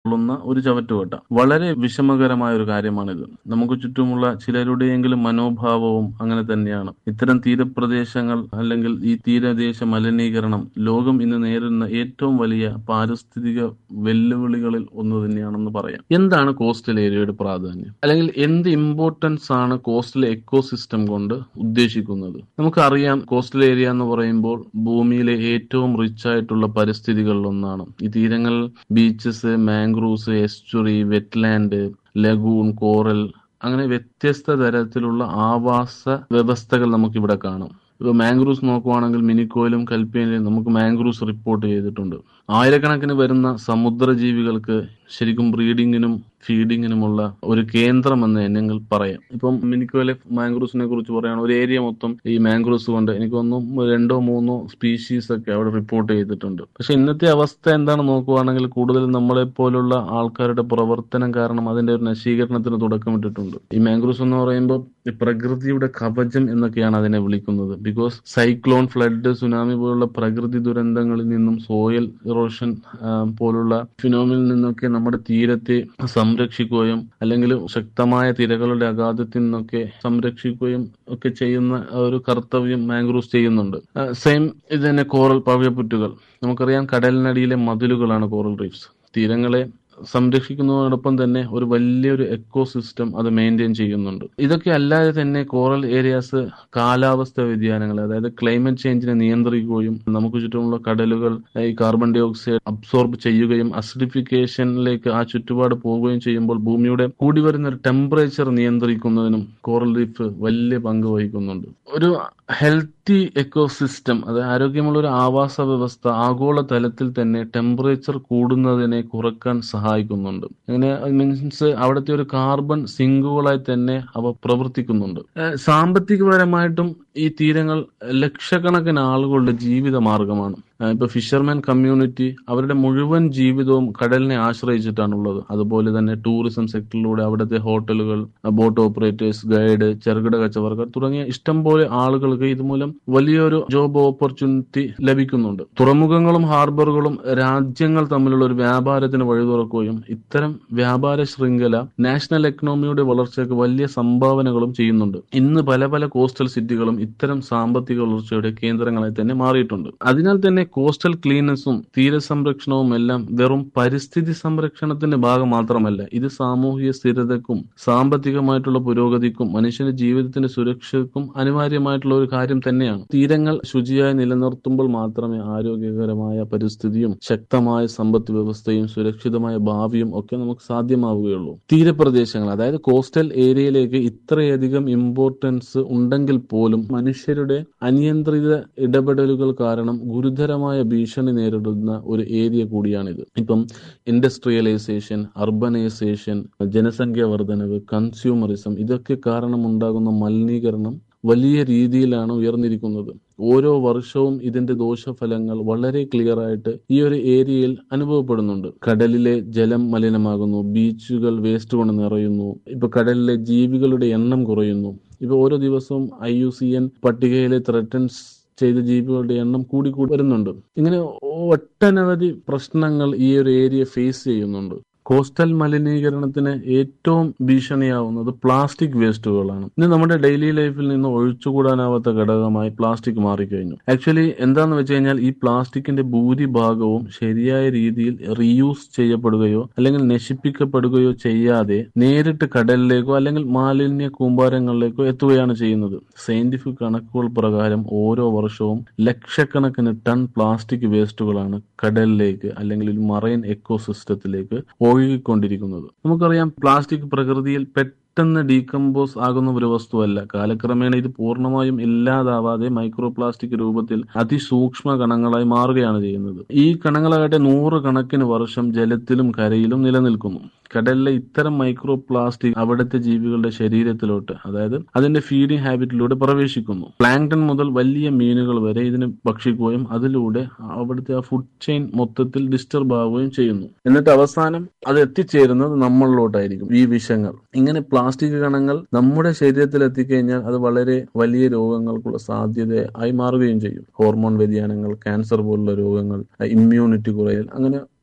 ഉള്ളുന്ന ഒരു ചവറ്റുകൊട്ട വളരെ വിഷമകരമായ ഒരു കാര്യമാണിത് നമുക്ക് ചുറ്റുമുള്ള ചിലരുടെയെങ്കിലും മനോഭാവവും അങ്ങനെ തന്നെയാണ് ഇത്തരം തീരപ്രദേശങ്ങൾ അല്ലെങ്കിൽ ഈ തീരദേശ മലിനീകരണം ലോകം ഇന്ന് നേരിടുന്ന ഏറ്റവും വലിയ പാരിസ്ഥിതിക വെല്ലുവിളികളിൽ ഒന്ന് തന്നെയാണെന്ന് പറയാം എന്താണ് കോസ്റ്റൽ ഏരിയയുടെ പ്രാധാന്യം അല്ലെങ്കിൽ എന്ത് ഇമ്പോർട്ടൻസ് ആണ് കോസ്റ്റൽ എക്കോസിസ്റ്റം കൊണ്ട് ഉദ്ദേശിക്കുന്നത് നമുക്കറിയാം കോസ്റ്റൽ ഏരിയ എന്ന് പറയുമ്പോൾ ഭൂമിയിലെ ഏറ്റവും റിച്ച് ആയിട്ടുള്ള പരിസ്ഥിതികളിൽ ഒന്നാണ് ഈ തീരങ്ങൾ beaches mangroves estuary wetland lagoon coral അങ്ങനെ വ്യത്യസ്ത തരത്തിലുള്ള ആവാസ വ്യവസ്ഥകൾ നമുക്കിവിടെ കാണാം ഇപ്പോൾ മാംഗ്രൂവ്സ് നോക്കുവാണെങ്കിൽ മിനിക്കോയിലും കൽപ്പേനിലും നമുക്ക് മാംഗ്രൂവ്സ് റിപ്പോർട്ട് ചെയ്തിട്ടുണ്ട് ആയിരക്കണക്കിന് വരുന്ന സമുദ്രജീവികൾക്ക് ശരിക്കും ബ്രീഡിങ്ങിനും ഫീഡിങ്ങിനുമുള്ള ഒരു കേന്ദ്രമെന്ന് ഞങ്ങൾ പറയാം ഇപ്പം മിനിക്കോയിലെ മാംഗ്രൂവ്സിനെ കുറിച്ച് പറയുകയാണ് ഒരു ഏരിയ മൊത്തം ഈ മാംഗ്രൂവ്സ് കൊണ്ട് എനിക്ക് തോന്നുന്നു രണ്ടോ മൂന്നോ സ്പീഷീസ് ഒക്കെ അവിടെ റിപ്പോർട്ട് ചെയ്തിട്ടുണ്ട് പക്ഷെ ഇന്നത്തെ അവസ്ഥ എന്താണ് നോക്കുവാണെങ്കിൽ കൂടുതലും നമ്മളെ പോലുള്ള ആൾക്കാരുടെ പ്രവർത്തനം കാരണം അതിന്റെ ഒരു നശീകരണത്തിന് തുടക്കമിട്ടിട്ടുണ്ട് ഈ മാംഗ്രൂവ്സ് എന്ന് പറയുമ്പോൾ ഈ പ്രകൃതിയുടെ കവചം എന്നൊക്കെയാണ് അതിനെ വിളിക്കുന്നത് ബിക്കോസ് സൈക്ലോൺ ഫ്ലഡ് സുനാമി പോലുള്ള പ്രകൃതി ദുരന്തങ്ങളിൽ നിന്നും സോയിൽ ഇറോഷൻ പോലുള്ള ഫിനോമിൽ നിന്നൊക്കെ നമ്മുടെ തീരത്തെ സംരക്ഷിക്കുകയും അല്ലെങ്കിൽ ശക്തമായ തിരകളുടെ അഗാധത്തിൽ നിന്നൊക്കെ സംരക്ഷിക്കുകയും ഒക്കെ ചെയ്യുന്ന ഒരു കർത്തവ്യം മാംഗ്രൂവ്സ് ചെയ്യുന്നുണ്ട് സെയിം ഇത് തന്നെ കോറൽ പവ്യപ്പുറ്റുകൾ നമുക്കറിയാം കടലിനടിയിലെ മതിലുകളാണ് കോറൽ റീഫ്സ് തീരങ്ങളെ സംരക്ഷിക്കുന്നതോടൊപ്പം തന്നെ ഒരു വലിയൊരു എക്കോ സിസ്റ്റം അത് മെയിൻറ്റെയിൻ ചെയ്യുന്നുണ്ട് ഇതൊക്കെ അല്ലാതെ തന്നെ കോറൽ ഏരിയാസ് കാലാവസ്ഥ വ്യതിയാനങ്ങൾ അതായത് ക്ലൈമറ്റ് ചേഞ്ചിനെ നിയന്ത്രിക്കുകയും നമുക്ക് ചുറ്റുമുള്ള കടലുകൾ ഈ കാർബൺ ഡൈ ഓക്സൈഡ് അബ്സോർബ് ചെയ്യുകയും അസിഡിഫിക്കേഷനിലേക്ക് ആ ചുറ്റുപാട് പോവുകയും ചെയ്യുമ്പോൾ ഭൂമിയുടെ കൂടി വരുന്ന ഒരു ടെമ്പറേച്ചർ നിയന്ത്രിക്കുന്നതിനും കോറൽ റീഫ് വലിയ പങ്ക് വഹിക്കുന്നുണ്ട് ഒരു ഹെൽത്തി എക്കോസിസ്റ്റം അത് ആരോഗ്യമുള്ള ഒരു ആവാസ വ്യവസ്ഥ ആഗോള തലത്തിൽ തന്നെ ടെമ്പറേച്ചർ കൂടുന്നതിനെ കുറക്കാൻ സഹായിക്കുന്നുണ്ട് അങ്ങനെ മീൻസ് അവിടുത്തെ ഒരു കാർബൺ സിങ്കുകളായി തന്നെ അവ പ്രവർത്തിക്കുന്നുണ്ട് സാമ്പത്തികപരമായിട്ടും ഈ തീരങ്ങൾ ലക്ഷക്കണക്കിന് ആളുകളുടെ ജീവിത മാർഗമാണ് ഇപ്പൊ ഫിഷർമാൻ കമ്മ്യൂണിറ്റി അവരുടെ മുഴുവൻ ജീവിതവും കടലിനെ ആശ്രയിച്ചിട്ടാണുള്ളത് അതുപോലെ തന്നെ ടൂറിസം സെക്ടറിലൂടെ അവിടുത്തെ ഹോട്ടലുകൾ ബോട്ട് ഓപ്പറേറ്റേഴ്സ് ഗൈഡ് ചെറുകിട കച്ചവടക്കാർ തുടങ്ങിയ ഇഷ്ടംപോലെ ആളുകൾക്ക് ഇതുമൂലം വലിയൊരു ജോബ് ഓപ്പർച്യൂണിറ്റി ലഭിക്കുന്നുണ്ട് തുറമുഖങ്ങളും ഹാർബറുകളും രാജ്യങ്ങൾ തമ്മിലുള്ള ഒരു വ്യാപാരത്തിന് വഴി തുറക്കുകയും ഇത്തരം വ്യാപാര ശൃംഖല നാഷണൽ എക്കണോമിയുടെ വളർച്ചയ്ക്ക് വലിയ സംഭാവനകളും ചെയ്യുന്നുണ്ട് ഇന്ന് പല പല കോസ്റ്റൽ സിറ്റികളും ഇത്തരം സാമ്പത്തിക വളർച്ചയുടെ കേന്ദ്രങ്ങളായി തന്നെ മാറിയിട്ടുണ്ട് അതിനാൽ തന്നെ കോസ്റ്റൽ ക്ലീനസും തീരസംരക്ഷണവും എല്ലാം വെറും പരിസ്ഥിതി സംരക്ഷണത്തിന്റെ ഭാഗം മാത്രമല്ല ഇത് സാമൂഹിക സ്ഥിരതക്കും സാമ്പത്തികമായിട്ടുള്ള പുരോഗതിക്കും മനുഷ്യന്റെ ജീവിതത്തിന്റെ സുരക്ഷയ്ക്കും അനിവാര്യമായിട്ടുള്ള ഒരു കാര്യം തന്നെയാണ് തീരങ്ങൾ ശുചിയായി നിലനിർത്തുമ്പോൾ മാത്രമേ ആരോഗ്യകരമായ പരിസ്ഥിതിയും ശക്തമായ സമ്പദ് വ്യവസ്ഥയും സുരക്ഷിതമായ ഭാവിയും ഒക്കെ നമുക്ക് സാധ്യമാവുകയുള്ളൂ തീരപ്രദേശങ്ങൾ അതായത് കോസ്റ്റൽ ഏരിയയിലേക്ക് ഇത്രയധികം ഇമ്പോർട്ടൻസ് ഉണ്ടെങ്കിൽ പോലും മനുഷ്യരുടെ അനിയന്ത്രിത ഇടപെടലുകൾ കാരണം ഗുരുതരമായ ഭീഷണി നേരിടുന്ന ഒരു ഏരിയ കൂടിയാണിത് ഇപ്പം ഇൻഡസ്ട്രിയലൈസേഷൻ അർബനൈസേഷൻ ജനസംഖ്യ വർധനവ് കൺസ്യൂമറിസം ഇതൊക്കെ കാരണം ഉണ്ടാകുന്ന മലിനീകരണം വലിയ രീതിയിലാണ് ഉയർന്നിരിക്കുന്നത് ഓരോ വർഷവും ഇതിന്റെ ദോഷഫലങ്ങൾ വളരെ ക്ലിയർ ആയിട്ട് ഈ ഒരു ഏരിയയിൽ അനുഭവപ്പെടുന്നുണ്ട് കടലിലെ ജലം മലിനമാകുന്നു ബീച്ചുകൾ വേസ്റ്റ് കൊണ്ട് നിറയുന്നു ഇപ്പൊ കടലിലെ ജീവികളുടെ എണ്ണം കുറയുന്നു ഇപ്പൊ ഓരോ ദിവസവും ഐ യു സി എൻ പട്ടികയിലെ ത്രെട്ടൻസ് ചെയ്ത ജീവികളുടെ എണ്ണം കൂടി കൂടി വരുന്നുണ്ട് ഇങ്ങനെ ഒട്ടനവധി പ്രശ്നങ്ങൾ ഈ ഒരു ഏരിയ ഫേസ് ചെയ്യുന്നുണ്ട് കോസ്റ്റൽ മലിനീകരണത്തിന് ഏറ്റവും ഭീഷണിയാവുന്നത് പ്ലാസ്റ്റിക് വേസ്റ്റുകളാണ് ഇന്ന് നമ്മുടെ ഡെയിലി ലൈഫിൽ നിന്ന് ഒഴിച്ചുകൂടാനാവാത്ത ഘടകമായി പ്ലാസ്റ്റിക് മാറിക്കഴിഞ്ഞു ആക്ച്വലി എന്താന്ന് വെച്ച് കഴിഞ്ഞാൽ ഈ പ്ലാസ്റ്റിക്കിന്റെ ഭൂരിഭാഗവും ശരിയായ രീതിയിൽ റീയൂസ് ചെയ്യപ്പെടുകയോ അല്ലെങ്കിൽ നശിപ്പിക്കപ്പെടുകയോ ചെയ്യാതെ നേരിട്ട് കടലിലേക്കോ അല്ലെങ്കിൽ മാലിന്യ കൂമ്പാരങ്ങളിലേക്കോ എത്തുകയാണ് ചെയ്യുന്നത് സയന്റിഫിക് കണക്കുകൾ പ്രകാരം ഓരോ വർഷവും ലക്ഷക്കണക്കിന് ടൺ പ്ലാസ്റ്റിക് വേസ്റ്റുകളാണ് കടലിലേക്ക് അല്ലെങ്കിൽ മറൈൻ എക്കോസിസ്റ്റത്തിലേക്ക് ഒഴുകിക്കൊണ്ടിരിക്കുന്നത് നമുക്കറിയാം പ്ലാസ്റ്റിക് പ്രകൃതിയിൽ പെട്ടെന്ന് ഡീകമ്പോസ് ആകുന്ന ഒരു വസ്തുവല്ല കാലക്രമേണ ഇത് പൂർണ്ണമായും ഇല്ലാതാവാതെ മൈക്രോ പ്ലാസ്റ്റിക് രൂപത്തിൽ അതിസൂക്ഷ്മ കണങ്ങളായി മാറുകയാണ് ചെയ്യുന്നത് ഈ കണങ്ങളാകട്ടെ നൂറ് കണക്കിന് വർഷം ജലത്തിലും കരയിലും നിലനിൽക്കുന്നു കടലിലെ ഇത്തരം മൈക്രോ പ്ലാസ്റ്റിക് അവിടുത്തെ ജീവികളുടെ ശരീരത്തിലോട്ട് അതായത് അതിന്റെ ഫീഡിംഗ് ഹാബിറ്റിലൂടെ പ്രവേശിക്കുന്നു പ്ലാങ്ടൺ മുതൽ വലിയ മീനുകൾ വരെ ഇതിനെ ഭക്ഷിക്കുകയും അതിലൂടെ അവിടുത്തെ ആ ഫുഡ് ചെയിൻ മൊത്തത്തിൽ ഡിസ്റ്റർബ് ആവുകയും ചെയ്യുന്നു എന്നിട്ട് അവസാനം അത് എത്തിച്ചേരുന്നത് നമ്മളിലോട്ടായിരിക്കും ഈ വിഷങ്ങൾ ഇങ്ങനെ പ്ലാസ്റ്റിക് കണങ്ങൾ നമ്മുടെ ശരീരത്തിൽ എത്തിക്കഴിഞ്ഞാൽ അത് വളരെ വലിയ രോഗങ്ങൾക്കുള്ള സാധ്യത ആയി മാറുകയും ചെയ്യും ഹോർമോൺ വ്യതിയാനങ്ങൾ ക്യാൻസർ പോലുള്ള രോഗങ്ങൾ ഇമ്മ്യൂണിറ്റി കുറയൽ അങ്ങനെ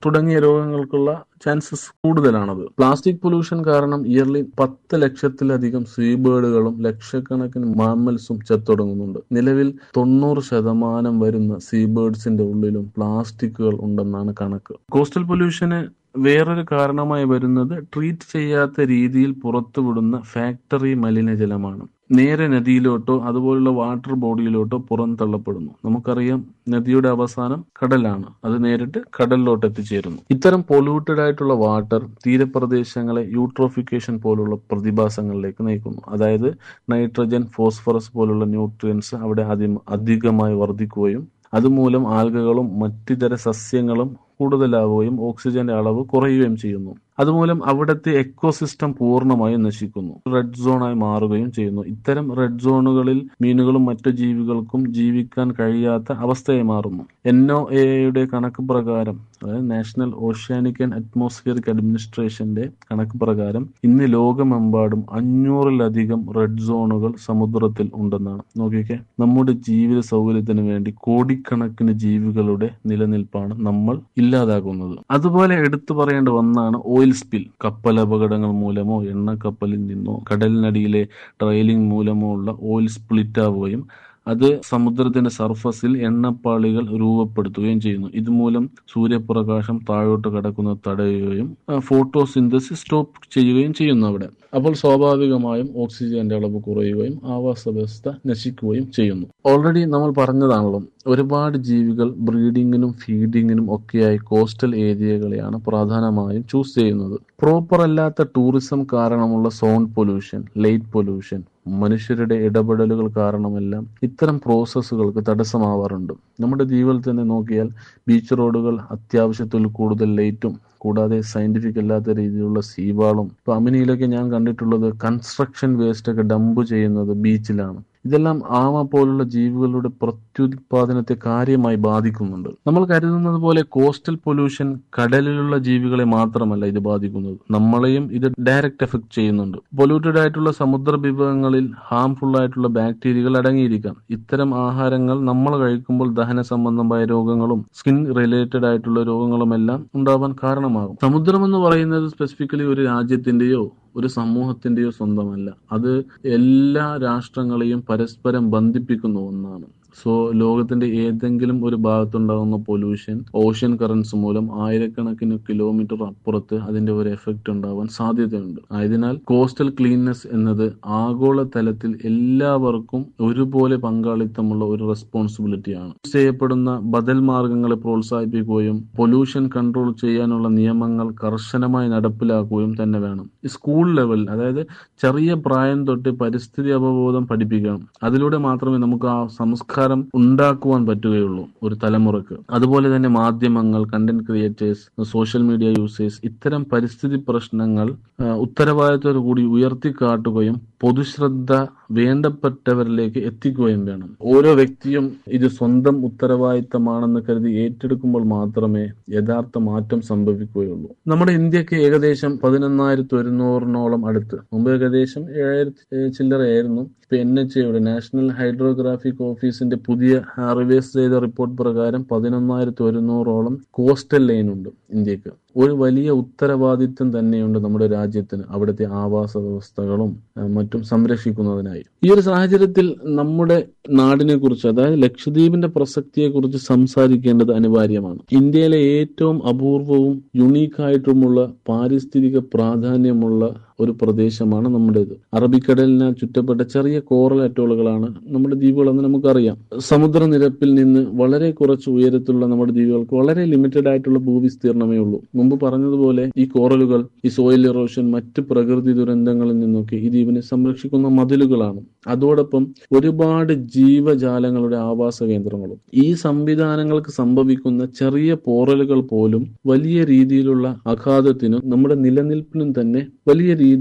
തുടങ്ങിയ രോഗങ്ങൾക്കുള്ള ചാൻസസ് കൂടുതലാണത് പ്ലാസ്റ്റിക് പൊല്യൂഷൻ കാരണം ഇയർലി പത്ത് ലക്ഷത്തിലധികം സീബേഡുകളും ലക്ഷക്കണക്കിന് മാമൽസും ചത്തൊടുങ്ങുന്നുണ്ട് നിലവിൽ തൊണ്ണൂറ് ശതമാനം വരുന്ന സീബേഡ്സിന്റെ ഉള്ളിലും പ്ലാസ്റ്റിക്കുകൾ ഉണ്ടെന്നാണ് കണക്ക് കോസ്റ്റൽ പൊല്യൂഷന് വേറൊരു കാരണമായി വരുന്നത് ട്രീറ്റ് ചെയ്യാത്ത രീതിയിൽ പുറത്തുവിടുന്ന ഫാക്ടറി മലിനജലമാണ് നേരെ നദിയിലോട്ടോ അതുപോലുള്ള വാട്ടർ ബോഡിയിലോട്ടോ പുറന്തള്ളപ്പെടുന്നു നമുക്കറിയാം നദിയുടെ അവസാനം കടലാണ് അത് നേരിട്ട് കടലിലോട്ട് എത്തിച്ചേരുന്നു ഇത്തരം പൊല്യൂട്ടഡ് ആയിട്ടുള്ള വാട്ടർ തീരപ്രദേശങ്ങളെ യൂട്രോഫിക്കേഷൻ പോലുള്ള പ്രതിഭാസങ്ങളിലേക്ക് നയിക്കുന്നു അതായത് നൈട്രജൻ ഫോസ്ഫറസ് പോലുള്ള ന്യൂട്രിയൻസ് അവിടെ അധികമായി വർദ്ധിക്കുകയും അതുമൂലം ആൽഗകളും മറ്റിതര സസ്യങ്ങളും കൂടുതലാവുകയും ഓക്സിജന്റെ അളവ് കുറയുകയും ചെയ്യുന്നു അതുമൂലം അവിടുത്തെ എക്കോസിസ്റ്റം പൂർണ്ണമായും നശിക്കുന്നു റെഡ് സോണായി മാറുകയും ചെയ്യുന്നു ഇത്തരം റെഡ് സോണുകളിൽ മീനുകളും മറ്റു ജീവികൾക്കും ജീവിക്കാൻ കഴിയാത്ത അവസ്ഥയായി മാറുന്നു എൻ ഒ എയുടെ കണക്ക് പ്രകാരം അതായത് നാഷണൽ ഓഷ്യാനിക് ആൻഡ് അറ്റ്മോസ്ഫിയറിക് അഡ്മിനിസ്ട്രേഷന്റെ കണക്ക് പ്രകാരം ഇന്ന് ലോകമെമ്പാടും അഞ്ഞൂറിലധികം റെഡ് സോണുകൾ സമുദ്രത്തിൽ ഉണ്ടെന്നാണ് നോക്കിയൊക്കെ നമ്മുടെ ജീവിത സൗകര്യത്തിന് വേണ്ടി കോടിക്കണക്കിന് ജീവികളുടെ നിലനിൽപ്പാണ് നമ്മൾ ഇല്ലാതാകുന്നത് അതുപോലെ എടുത്തു പറയേണ്ട ഒന്നാണ് ഓയിൽ സ്പിൽ കപ്പൽ അപകടങ്ങൾ മൂലമോ എണ്ണക്കപ്പലിൽ നിന്നോ കടലിനടിയിലെ ട്രയലിംഗ് മൂലമോ ഉള്ള ഓയിൽ സ്പ്ലിറ്റ് ആവുകയും അത് സമുദ്രത്തിന്റെ സർഫസിൽ എണ്ണപ്പാളികൾ രൂപപ്പെടുത്തുകയും ചെയ്യുന്നു ഇതുമൂലം സൂര്യപ്രകാശം താഴോട്ട് കടക്കുന്നത് തടയുകയും ഫോട്ടോസിന്തസിസ് സ്റ്റോപ്പ് ചെയ്യുകയും ചെയ്യുന്നു അവിടെ അപ്പോൾ സ്വാഭാവികമായും ഓക്സിജന്റെ അളവ് കുറയുകയും ആവാസ വ്യവസ്ഥ നശിക്കുകയും ചെയ്യുന്നു ഓൾറെഡി നമ്മൾ പറഞ്ഞതാണല്ലോ ഒരുപാട് ജീവികൾ ബ്രീഡിങ്ങിനും ഫീഡിങ്ങിനും ഒക്കെയായി കോസ്റ്റൽ ഏരിയകളെയാണ് പ്രധാനമായും ചൂസ് ചെയ്യുന്നത് പ്രോപ്പർ അല്ലാത്ത ടൂറിസം കാരണമുള്ള സൗണ്ട് പൊല്യൂഷൻ ലൈറ്റ് പൊല്യൂഷൻ മനുഷ്യരുടെ ഇടപെടലുകൾ കാരണമെല്ലാം ഇത്തരം പ്രോസസ്സുകൾക്ക് തടസ്സമാവാറുണ്ട് നമ്മുടെ ദ്വീപിൽ തന്നെ നോക്കിയാൽ ബീച്ച് റോഡുകൾ അത്യാവശ്യത്തിൽ കൂടുതൽ ലൈറ്റും കൂടാതെ സയന്റിഫിക് അല്ലാത്ത രീതിയിലുള്ള സീവാളും ഇപ്പൊ അമിനിയിലൊക്കെ ഞാൻ കണ്ടിട്ടുള്ളത് കൺസ്ട്രക്ഷൻ വേസ്റ്റ് ഒക്കെ ഡംപ് ചെയ്യുന്നത് ബീച്ചിലാണ് ഇതെല്ലാം ആമ പോലുള്ള ജീവികളുടെ പ്രത്യുത്പാദനത്തെ കാര്യമായി ബാധിക്കുന്നുണ്ട് നമ്മൾ കരുതുന്നത് പോലെ കോസ്റ്റൽ പൊല്യൂഷൻ കടലിലുള്ള ജീവികളെ മാത്രമല്ല ഇത് ബാധിക്കുന്നത് നമ്മളെയും ഇത് ഡയറക്റ്റ് എഫക്ട് ചെയ്യുന്നുണ്ട് പൊല്യൂട്ടഡ് ആയിട്ടുള്ള സമുദ്ര വിഭവങ്ങളിൽ ഹാംഫുൾ ആയിട്ടുള്ള ബാക്ടീരിയകൾ അടങ്ങിയിരിക്കാം ഇത്തരം ആഹാരങ്ങൾ നമ്മൾ കഴിക്കുമ്പോൾ ദഹന സംബന്ധമായ രോഗങ്ങളും സ്കിൻ റിലേറ്റഡ് ആയിട്ടുള്ള രോഗങ്ങളും എല്ലാം ഉണ്ടാവാൻ കാരണമാകും സമുദ്രം എന്ന് പറയുന്നത് സ്പെസിഫിക്കലി ഒരു രാജ്യത്തിന്റെയോ ഒരു സമൂഹത്തിന്റെയോ സ്വന്തമല്ല അത് എല്ലാ രാഷ്ട്രങ്ങളെയും പരസ്പരം ബന്ധിപ്പിക്കുന്ന ഒന്നാണ് സോ ലോകത്തിന്റെ ഏതെങ്കിലും ഒരു ഭാഗത്തുണ്ടാകുന്ന പൊല്യൂഷൻ ഓഷ്യൻ കറൻസ് മൂലം ആയിരക്കണക്കിന് കിലോമീറ്റർ അപ്പുറത്ത് അതിന്റെ ഒരു എഫക്റ്റ് ഉണ്ടാവാൻ സാധ്യതയുണ്ട് ആയതിനാൽ കോസ്റ്റൽ ക്ലീൻനെസ് എന്നത് ആഗോള തലത്തിൽ എല്ലാവർക്കും ഒരുപോലെ പങ്കാളിത്തമുള്ള ഒരു റെസ്പോൺസിബിലിറ്റിയാണ് ചെയ്യപ്പെടുന്ന ബദൽ മാർഗങ്ങളെ പ്രോത്സാഹിപ്പിക്കുകയും പൊല്യൂഷൻ കൺട്രോൾ ചെയ്യാനുള്ള നിയമങ്ങൾ കർശനമായി നടപ്പിലാക്കുകയും തന്നെ വേണം സ്കൂൾ ലെവൽ അതായത് ചെറിയ പ്രായം തൊട്ട് പരിസ്ഥിതി അവബോധം പഠിപ്പിക്കണം അതിലൂടെ മാത്രമേ നമുക്ക് ആ സംസ്കാരം ഉണ്ടാക്കുവാൻ പറ്റുകയുള്ളൂ ഒരു തലമുറക്ക് അതുപോലെ തന്നെ മാധ്യമങ്ങൾ content creators social media users ഇത്തരം പരിസ്ഥിതി പ്രശ്നങ്ങൾ ഉത്തരവാദിത്തോടു കൂടി ഉയർത്തിക്കാട്ടുകയും പൊതുശ്രദ്ധ വേണ്ടപ്പെട്ടവരിലേക്ക് എത്തിക്കുകയും വേണം ഓരോ വ്യക്തിയും ഇത് സ്വന്തം ഉത്തരവാദിത്തമാണെന്ന് കരുതി ഏറ്റെടുക്കുമ്പോൾ മാത്രമേ യഥാർത്ഥ മാറ്റം സംഭവിക്കുകയുള്ളൂ നമ്മുടെ ഇന്ത്യക്ക് ഏകദേശം പതിനൊന്നായിരത്തി ഒരുന്നൂറിനോളം അടുത്ത് മുമ്പ് ഏകദേശം ഏഴായിരത്തി ചില്ലറയായിരുന്നു ഇപ്പൊ എൻ എച്ച് എയുടെ നാഷണൽ ഹൈഡ്രോഗ്രാഫിക് ഓഫീസിന്റെ പുതിയ റിവേഴ്സ് ചെയ്ത റിപ്പോർട്ട് പ്രകാരം പതിനൊന്നായിരത്തി ഒരുന്നൂറോളം കോസ്റ്റൽ ലൈൻ ഉണ്ട് ഇന്ത്യക്ക് ഒരു വലിയ ഉത്തരവാദിത്വം തന്നെയുണ്ട് നമ്മുടെ രാജ്യത്തിന് അവിടുത്തെ ആവാസ വ്യവസ്ഥകളും മറ്റും സംരക്ഷിക്കുന്നതിനായി ഈ ഒരു സാഹചര്യത്തിൽ നമ്മുടെ നാടിനെ കുറിച്ച് അതായത് ലക്ഷദ്വീപിന്റെ പ്രസക്തിയെ കുറിച്ച് സംസാരിക്കേണ്ടത് അനിവാര്യമാണ് ഇന്ത്യയിലെ ഏറ്റവും അപൂർവവും യുണീക്കായിട്ടുമുള്ള പാരിസ്ഥിതിക പ്രാധാന്യമുള്ള ഒരു പ്രദേശമാണ് നമ്മുടേത് അറബിക്കടലിനാൽ ചുറ്റപ്പെട്ട ചെറിയ കോറൽ അറ്റോളുകളാണ് നമ്മുടെ ദ്വീപുകളെന്ന് നമുക്കറിയാം സമുദ്രനിരപ്പിൽ നിന്ന് വളരെ കുറച്ച് ഉയരത്തിലുള്ള നമ്മുടെ ദ്വീപുകൾക്ക് വളരെ ലിമിറ്റഡ് ആയിട്ടുള്ള ഭൂവിസ്തീർണമേ ഉള്ളൂ മുമ്പ് പറഞ്ഞതുപോലെ ഈ കോറലുകൾ ഈ സോയിൽ ഇറോഷൻ മറ്റ് പ്രകൃതി ദുരന്തങ്ങളിൽ നിന്നൊക്കെ ഈ ദ്വീപിനെ സംരക്ഷിക്കുന്ന മതിലുകളാണ് അതോടൊപ്പം ഒരുപാട് ജീവജാലങ്ങളുടെ ആവാസ കേന്ദ്രങ്ങളും ഈ സംവിധാനങ്ങൾക്ക് സംഭവിക്കുന്ന ചെറിയ പോറലുകൾ പോലും വലിയ രീതിയിലുള്ള ആഘാതത്തിനും നമ്മുടെ നിലനിൽപ്പിനും തന്നെ വലിയ രീതിയിൽ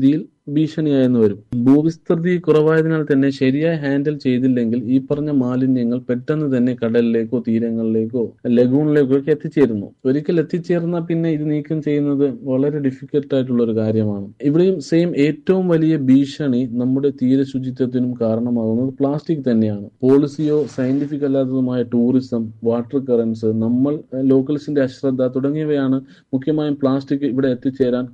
ഭീഷണിയായെന്ന് വരും ഭൂവിസ്തൃതി കുറവായതിനാൽ തന്നെ ശരിയായി ഹാൻഡിൽ ചെയ്തില്ലെങ്കിൽ ഈ പറഞ്ഞ മാലിന്യങ്ങൾ പെട്ടെന്ന് തന്നെ കടലിലേക്കോ തീരങ്ങളിലേക്കോ ലഗൂണിലേക്കോ ഒക്കെ എത്തിച്ചേരുന്നു ഒരിക്കൽ എത്തിച്ചേർന്നാൽ പിന്നെ ഇത് നീക്കം ചെയ്യുന്നത് വളരെ ഡിഫിക്കൽട്ട് ആയിട്ടുള്ള ഒരു കാര്യമാണ് ഇവിടെയും സെയിം ഏറ്റവും വലിയ ഭീഷണി നമ്മുടെ തീരശുചിത്വത്തിനും കാരണമാകുന്നത് പ്ലാസ്റ്റിക് തന്നെയാണ് പോളിസിയോ സയന്റിഫിക് അല്ലാത്തതുമായ ടൂറിസം വാട്ടർ കറൻസ് നമ്മൾ ലോക്കൽസിന്റെ അശ്രദ്ധ തുടങ്ങിയവയാണ് മുഖ്യമായും പ്ലാസ്റ്റിക് ഇവിടെ എത്തിച്ചേരാൻ